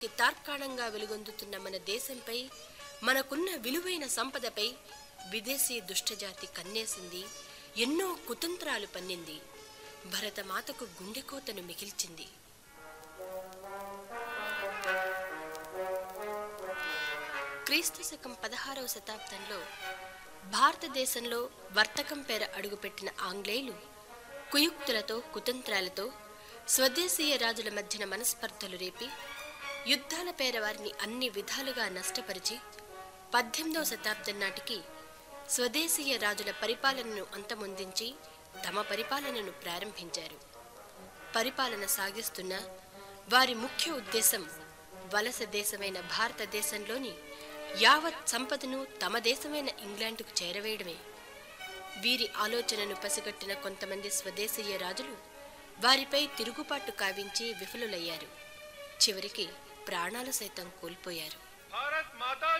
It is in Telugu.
తార్కాణంగా వెలుగొందుతున్న మన దేశంపై మనకున్న విలువైన సంపదపై విదేశీ దుష్టజాతి కన్నేసింది ఎన్నో కుతంత్రాలు పన్నింది భరతమాతకు గుండెకోతను మిగిల్చింది క్రీస్తు శకం పదహారవ శతాబ్దంలో భారతదేశంలో వర్తకం పేర అడుగుపెట్టిన ఆంగ్లేయులు కుయుక్తులతో కుతంత్రాలతో స్వదేశీయ రాజుల మధ్యన మనస్పర్ధలు రేపి యుద్ధాల పేర వారిని అన్ని విధాలుగా నష్టపరిచి పద్దెనిమిదవ శతాబ్దం నాటికి స్వదేశీయ రాజుల పరిపాలనను అంతమొందించి తమ పరిపాలనను ప్రారంభించారు పరిపాలన సాగిస్తున్న వారి ముఖ్య ఉద్దేశం వలస దేశమైన భారతదేశంలోని యావత్ సంపదను తమ దేశమైన ఇంగ్లాండ్కు చేరవేయడమే వీరి ఆలోచనను పసిగట్టిన కొంతమంది స్వదేశీయ రాజులు వారిపై తిరుగుబాటు కావించి విఫలులయ్యారు చివరికి ప్రాణాలు సైతం కోల్పోయారు भारत माता